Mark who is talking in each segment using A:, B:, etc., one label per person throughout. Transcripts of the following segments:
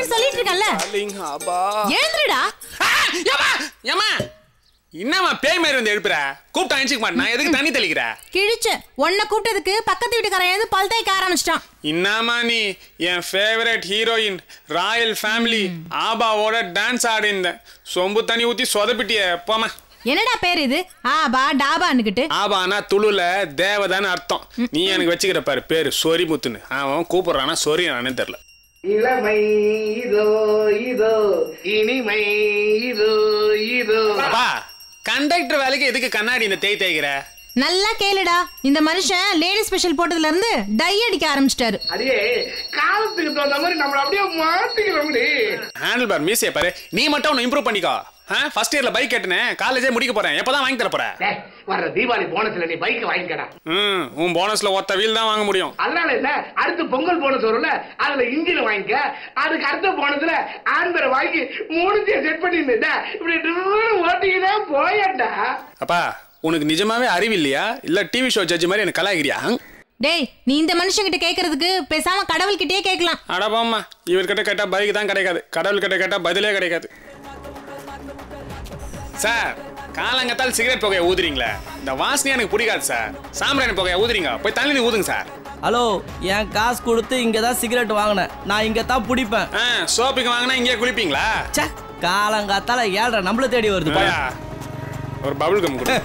A: எழுந்திருன்னு சொல்லிட்டு இருக்கேன்ல
B: டார்லிங் ஆபா
A: எழுந்துடா
B: ஆ, ஏம்மா, ஏம்மா. என்னம்மா பேய் மாதிரி வந்து எழுப்புற கூப்பிட்டா அழிச்சிக்க மாட்டேன் நான் எதுக்கு தண்ணி தெளிக்கிற
A: கிழிச்சு உன்னை கூப்பிட்டதுக்கு பக்கத்து வீட்டுக்காரன் எழுந்து பல் தேய்க்க ஆரம்பிச்சிட்டான்
B: என்னம்மா நீ என் ஃபேவரட் ஹீரோயின் ராயல் ஃபேமிலி ஆபாவோட டான்ஸ் ஆடிருந்தேன் சொம்பு தண்ணி ஊத்தி சொதப்பிட்டிய போமா
A: என்னடா பேர் இது ஆபா டாபான்னுகிட்டு
B: ஆபானா துளுல தேவதான்னு அர்த்தம் நீ எனக்கு வச்சுக்கிற பாரு பேரு சொரிமுத்துன்னு அவன் கூப்பிடுறானா சொரி நானே தெரியல
C: இளமை இதோ இதோ இனிமை இதோ இதோ
B: அப்பா கண்டக்டர் வேலைக்கு எதுக்கு கண்ணாடி இந்த தேய் தேய்க்கிற
A: நல்லா கேளுடா இந்த மனுஷன் லேடி ஸ்பெஷல் போட்டதுல இருந்து டை அடிக்க ஆரம்பிச்சிட்டாரு
C: அடியே காலத்துக்கு தகுந்த மாதிரி நம்மள அப்படியே மாத்திக்கிறோம்டி
B: ஹேண்டில் பார் மீசிய பாரு நீ மட்டும் உன்னை இம்ப்ரூவ் பண்ணிக்கோ ஃபர்ஸ்ட் இயர்ல பைக் கேட்டுனேன் காலேஜே முடிக்க போறேன் எப்பதான் வாங்கி தர போற
C: டேய், வர்ற தீபாவளி போனஸ்ல நீ பைக் வாங்கிக்கடா
B: ம் உன் போனஸ்ல ஒத்த வீல் தான் வாங்க முடியும்
C: அதனால என்ன அடுத்து பொங்கல் போனஸ் வரும்ல அதுல இன்ஜின் வாங்கிக்க அதுக்கு அடுத்த போனஸ்ல ஆண்பரை வாங்கி மூணுத்தையும் செட் பண்ணிருந்தா இப்படி டுர்ருன்னு ஓட்டிக்கிட்டே போயண்டா
B: அப்பா உனக்கு நிஜமாவே அறிவு இல்லையா இல்ல டிவி ஷோ ஜட்ஜ் மாதிரி எனக்கு கலாகிறியா
A: டேய் நீ இந்த மனுஷங்கிட்ட கேக்குறதுக்கு பேசாம கடவுள்கிட்டயே கேட்கலாம்
B: அடப்பாம்மா இவர்கிட்ட கேட்டா பைக் தான் கிடைக்காது கடவுள் கிட்ட கேட்டா பதிலே கிடைக்காது சார் காலங்கத்தால் சிகரெட் புகையை ஊதுறீங்களே இந்த வாசனை எனக்கு பிடிக்காது சார் சாம்பிராணி புகையை ஊதுறீங்க போய் தண்ணி ஊதுங்க சார்
D: ஹலோ என் காசு கொடுத்து இங்கே தான் சிகரெட் வாங்கினேன் நான் இங்கே தான் பிடிப்பேன்
B: ஆ சோப்புக்கு வாங்கினா இங்கேயே குளிப்பீங்களா
D: ச்சே காலங்காத்தால ஏழ்ற நம்மள தேடி வருது
B: போயா ஒரு பபுள் கம் கொடு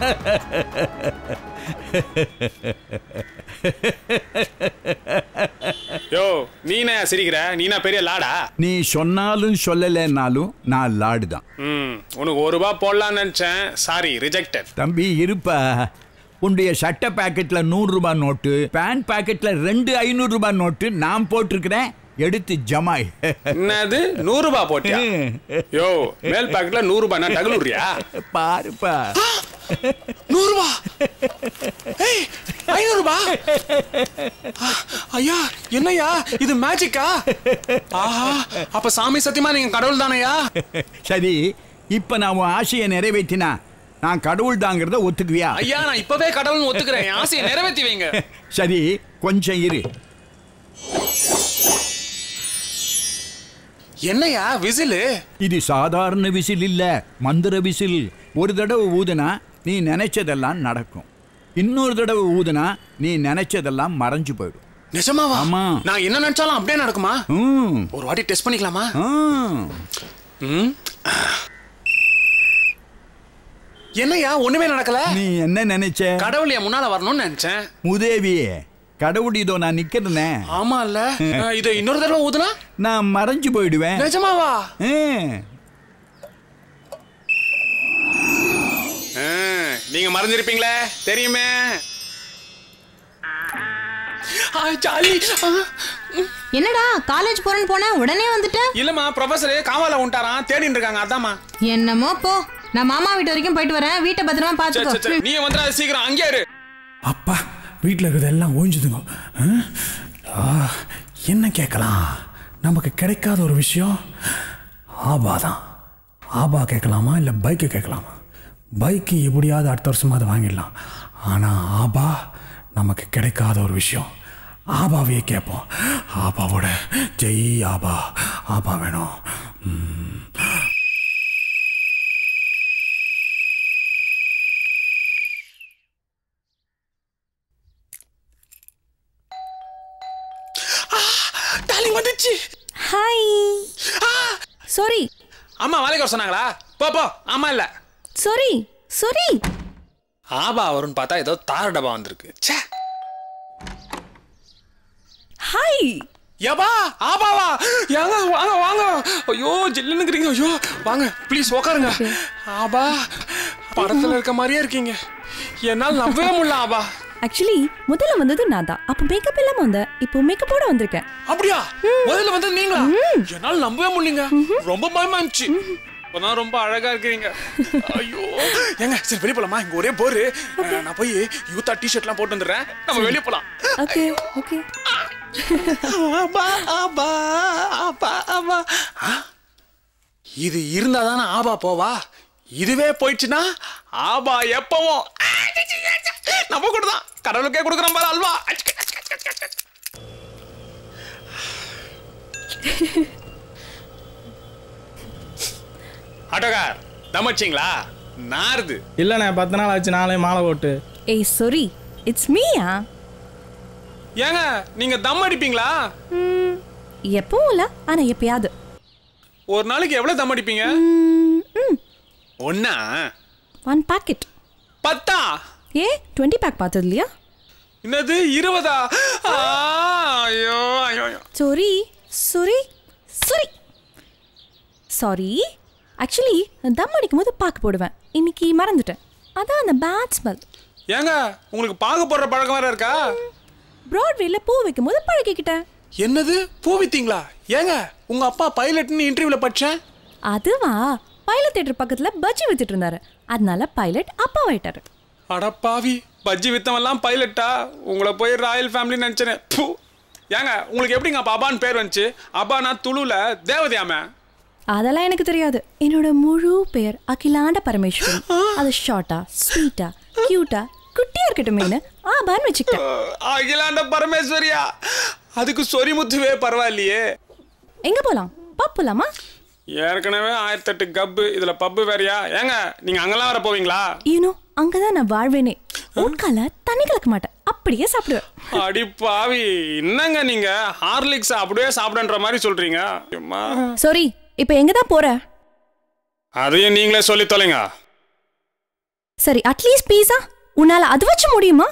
B: யோ நீனா சிரிக்கிற நீனா பெரிய லாடா
E: நீ சொன்னாலும் சொல்லலைன்னாலும் நான் லாடு தான்
B: ம் உனக்கு ஒரு ரூபா போடலாம்னு நினைச்சேன் சாரி ரிஜெக்டட்
E: தம்பி இருப்பா உன்னுடைய சட்டை பாக்கெட்ல நூறு ரூபாய் நோட்டு பேண்ட் பாக்கெட்ல ரெண்டு ஐநூறு ரூபாய் நோட்டு நான் போட்டிருக்கிறேன் எடுத்து ஜமாய்
B: என்னது நூறு ரூபாய் போட்டியா யோ மேல் பாக்கெட்ல நூறு ரூபாய் நான் டகுலுறியா
E: பாருப்பா
B: நூறு ரூபாய் ஏய் ஐநூறு ரூபாய் ஐயா என்னய்யா இது மேஜிக்கா ஆஹா அப்ப சாமி சத்தியமா நீங்க கடவுள் தானையா
E: சரி இப்ப நான் உன் ஆசையை நிறைவேற்றினா நான் கடவுள் தாங்கிறத ஒத்துக்குவியா
B: ஐயா நான் இப்பவே கடவுள்னு ஒத்துக்கிறேன் என் ஆசையை நிறைவேற்றி வைங்க
E: சரி கொஞ்சம் இரு
B: என்னய்யா விசிலு
E: இது சாதாரண விசில் இல்ல மந்திர விசில் ஒரு தடவை ஊதுனா நீ நினைச்சதெல்லாம் நடக்கும் இன்னொரு தடவை ஊதுனா நீ நினைச்சதெல்லாம் மறைஞ்சு போயிடும்
B: நிஜமாவா
E: ஆமா.
B: நான் என்ன நினைச்சாலும் அப்படியே நடக்குமா
E: ம்,
B: ஒரு வாட்டி டெஸ்ட் பண்ணிக்கலாமா
E: ம்.
B: ம் என்னய்யா ஒண்ணுமே நடக்கல
E: நீ என்ன நினைச்ச
B: கடவுள் என் முன்னால வரணும்னு நினைச்சேன்
E: முதேவியே கடவுள் இதோ நான் நிக்கிறேனே
B: ஆமா இல்ல இதை இன்னொரு தடவை ஊதுனா
E: நான் மறைஞ்சு போயிடுவேன்
B: நிஜமாவா
E: ம்.
B: ஆ, நீங்க மறந்துருப்பீங்களே தெரியுமே ஆ, ஜாலி ஆ, ம்.
A: என்னடா காலேஜ் போறேன்னு போன உடனே வந்துட்ட
B: இல்லம்மா ப்ரொஃபசர் காவால உண்டாரான் தேடிட்டு இருக்காங்க அதாம்மா
A: என்னமோ போ நான் மாமா வீட்டு வரைக்கும் போயிட்டு வரேன் வீட்டை பத்திரமா
B: சரி, சரி,
A: பாத்துக்கோ
B: சரி. நீ வந்துடாத சீக்கிரம் அங்கே இரு
F: அப்பா வீட்டில் இருக்கிறது எல்லாம் ஓய்ஞ்சுதுங்க ஆ? ஆ, என்ன கேட்கலாம் நமக்கு கிடைக்காத ஒரு விஷயம் ஆபா தான் ஆபா கேட்கலாமா இல்லை பைக்கு கேட்கலாமா பைக்கு எப்படியாவது அடுத்த வருஷமாவது வாங்கிடலாம் ஆனால் ஆபா நமக்கு கிடைக்காத ஒரு விஷயம் ஆபாவையே கேட்போம் ஆபாவோட ஜெய் ஆபா ஆபா வேணும் ம்.
B: டார்லிங் வந்துச்சு
G: ஹாய் சாரி
B: அம்மா வேலைக்கு வர சொன்னாங்களா போ போ ஆமா இல்ல
G: சாரி சாரி
B: ஆபா வரும்னு பார்த்தா ஏதோ தார் டப்பா வந்திருக்கு ச்சே
G: ஹாய்
B: ஏபா ஆபாவா ஏங்க வாங்க வாங்க ஐயோ ஜில்லுன்னுக்கிறீங்க ஐயோ வாங்க ப்ளீஸ் உக்காருங்க ஆபா படத்துல இருக்க மாதிரியே இருக்கீங்க என்னால் நம்பவே முடியல ஆபா
G: ஆக்சுவலி முதல்ல வந்தது நான் தான் அப்போ மேக்கப் இல்லாம வந்தேன் இப்போ மேக்கப்போட வந்திருக்கேன்
B: அப்படியா முதல்ல வந்தது நீங்களா என்னால் நம்பவே முடியலங்க ரொம்ப பயமா இருந்துச்சு இப்பதான் ரொம்ப அழகா இருக்கிறீங்க ஐயோ ஏங்க சரி வெளிய போலாமா இங்க ஒரே போரு அஹ், நான் போய் யூத்தா டிஷர்ட்லாம் போட்டு வந்துடுறேன் நம்ம வெளிய போலாம்
G: ஓகே ஓகே
B: ஆபா ஆபா ஆபா ஆபா ஆ? இது இருந்தா தானே ஆபா போவா இதுவே போயிடுச்சுன்னா ஆபா எப்பவும் நம்ம கூட தான் கடவுளுக்கே கொடுக்குறோம் பாரு அல்வா ஆட்டோகார் தமச்சிங்களா நாருது
D: இல்லைண்ணே பத்து நாள் ஆச்சு நாளே மாலை போட்டு
G: ஏய் sorry இட்ஸ் மீயா
B: ஏங்க நீங்க தம் அடிப்பீங்களா
G: எப்பவும் இல்ல ஆனா எப்பயாவது
B: ஒரு நாளைக்கு எவ்வளவு தம் அடிப்பீங்க ஒன்னா
G: ஒன் பாக்கெட்
B: பத்தா
G: ஏ டுவெண்ட்டி பேக் பார்த்தது இல்லையா
B: என்னது இருபதா ஆ, ஐயோ ஐயோ ஐயோ.
G: Sorry sorry sorry sorry actually தம் அடிக்கும் போது பாக்கு போடுவேன் இன்னைக்கு மறந்துட்டேன் அதான் அந்த பேட் ஸ்மெல்
B: ஏங்க உங்களுக்கு பாகு போடுற பழக்கம் வேற இருக்கா
G: ப்ராட்வேல பூ வைக்கும் போது பழகிக்கிட்டேன்
B: என்னது பூ வித்தீங்களா ஏங்க உங்க அப்பா பைலட்னு இன்டர்வியூல படிச்சேன்
G: அதுவா பைலட் தேட்டர் பக்கத்துல பஜ்ஜி வித்துட்டு இருந்தாரு அதனால பைலட் அப்பாவாயிட்டாரு
B: அடப்பாவி பஜ்ஜி வித்தவெல்லாம் பைலட்டா உங்களை போய் ராயல் ஃபேமிலி நினைச்சேனே பூ ஏங்க உங்களுக்கு எப்படிங்க அப்ப அபான்னு பேர் வந்துச்சு அபானா துளுல தேவதையாம
G: அதெல்லாம் எனக்கு தெரியாது என்னோட முழு பேர் அகிலாண்ட பரமேஸ்வரி அது ஷார்ட்டா ஸ்வீட்டா கியூட்டா குட்டியா இருக்கட்டுமேனு ஆபான்னு வச்சுக்கிட்டேன்
B: அகிலாண்ட பரமேஸ்வரியா அதுக்கு சொரிமுத்துவே பரவாயில்லையே
G: எங்க போலாம் பப் போலாமா
B: ஏற்கனவே ஆயிரத்தெட்டு கப்பு இதுல பப்பு வேறயா ஏங்க நீங்க அங்கெல்லாம் வர போவீங்களா
G: யூனோ அங்கதான் நான் வாழ்வேனே உட்கால தண்ணி கலக்க மாட்டேன் அப்படியே சாப்பிடுவேன்
B: அடி பாவி என்னங்க நீங்க ஹார்லிக்ஸ் அப்படியே சாப்பிடன்ற மாதிரி சொல்றீங்க அம்மா.
G: சாரி இப்போ எங்க தான் போற
B: அதையும் நீங்களே சொல்லி தொலைங்க
G: சரி அட்லீஸ்ட் பீஸா உன்னால அது வச்சு முடியுமா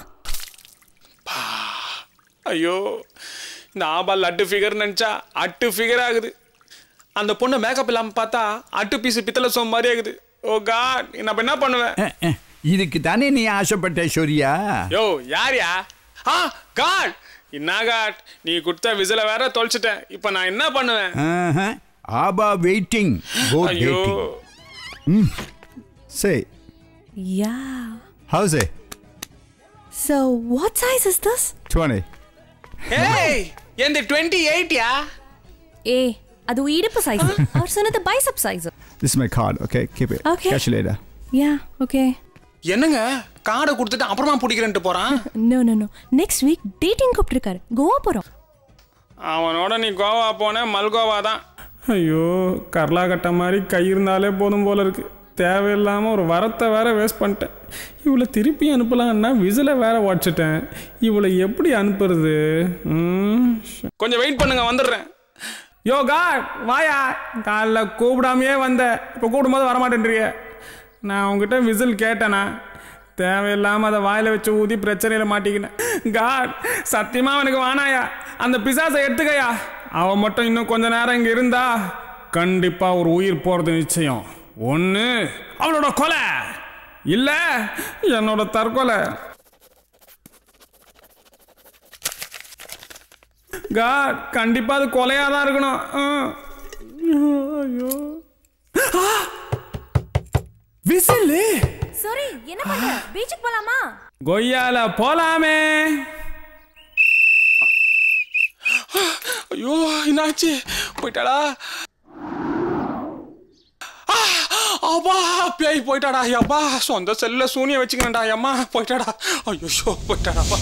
B: ஐயோ இந்த ஆபா லட்டு ஃபிகர் நினச்சா அட்டு ஃபிகர் ஆகுது அந்த பொண்ணு மேக்கப் இல்லாமல் பார்த்தா அட்டு பீஸ் பித்தளை சோம் மாதிரி ஆகுது ஓ காட் நான் இப்ப என்ன பண்ணுவேன்
E: அஹ், அஹ். இதுக்கு தானே நீ ஆசைப்பட்ட ஷோரியா
B: யோ யார்யா ஆ காட் என்ன காட் நீ கொடுத்த விசில வேற தொலைச்சிட்டேன் இப்போ நான் என்ன பண்ணுவேன்
E: ஆஹா. ஆபா வெயிட்டிங் கோ
B: ஐயோ
E: dating
H: Say,
G: yeah
H: how's it?
G: So what size is this?
H: 20.
B: ஏய் எந்த டுவெண்ட்டி எயிட்யா
G: ஏ அது இடுப்பு சைஸ் அவர் சொன்னது bicep size
H: This is my card, okay? Keep it.
G: Okay.
H: Catch you later.
G: Yeah okay
B: என்னங்க காடை கொடுத்துட்டு அப்புறமா பிடிக்கிறேன்ட்டு போறான்
G: no no no next week dating கூப்பிட்டுருக்காரு கோவா போறோம்
B: அவனோட நீ கோவா போன மல்கோவா தான்
I: ஐயோ கர்லாகட்ட மாதிரி கை இருந்தாலே போதும் போல இருக்கு தேவையில்லாமல் ஒரு வரத்தை வேற வேஸ்ட் பண்ணிட்டேன் இவளை திருப்பி அனுப்பலான்னா விசில வேற உடச்சிட்டேன் இவளை எப்படி அனுப்புறது ம், ஷ்.
B: கொஞ்சம் வெயிட் பண்ணுங்க வந்துடுறேன்
I: யோ காட் வாயா காலைல கூப்பிடாமையே வந்த இப்போ கூப்பிடும்போது வரமாட்டேன்றிய நான் உங்ககிட்ட விசில் கேட்டேனா தேவையில்லாமல் அதை வாயில் வச்சு ஊதி பிரச்சனையில் மாட்டிக்கினேன் காட் சத்தியமாக அவனுக்கு வானாயா அந்த பிசாசை எடுத்துக்கயா அவன் மட்டும் இன்னும் கொஞ்ச நேரம் இங்கே இருந்தா கண்டிப்பாக ஒரு உயிர் போகிறது நிச்சயம் ஒன்று அவளோட கொலை இல்லை என்னோட தற்கொலை காட் கண்டிப்பா அது கொலையா தான் இருக்கணும் ஆ. ஐயோ விசிலு
G: சாரி என்ன பண்ற பீச்சுக்கு போலாமா
I: கொய்யால போலாமே
B: ஐயோ என்னாச்சு போயிட்டாடா ஆ, அப்பா பேய் போயிட்டாடா ஐயாப்பா சொந்த செல்ல சூனிய வச்சுக்கிறேன்டா அம்மா போயிட்டாடா ஐயோ போயிட்டாடாப்பா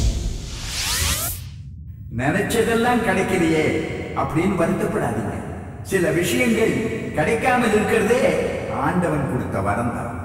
E: நினைச்சதெல்லாம் கிடைக்கலையே அப்படின்னு வருத்தப்படாதீங்க சில விஷயங்கள் கிடைக்காமல் இருக்கிறதே ஆண்டவன் கொடுத்த வரம் தான்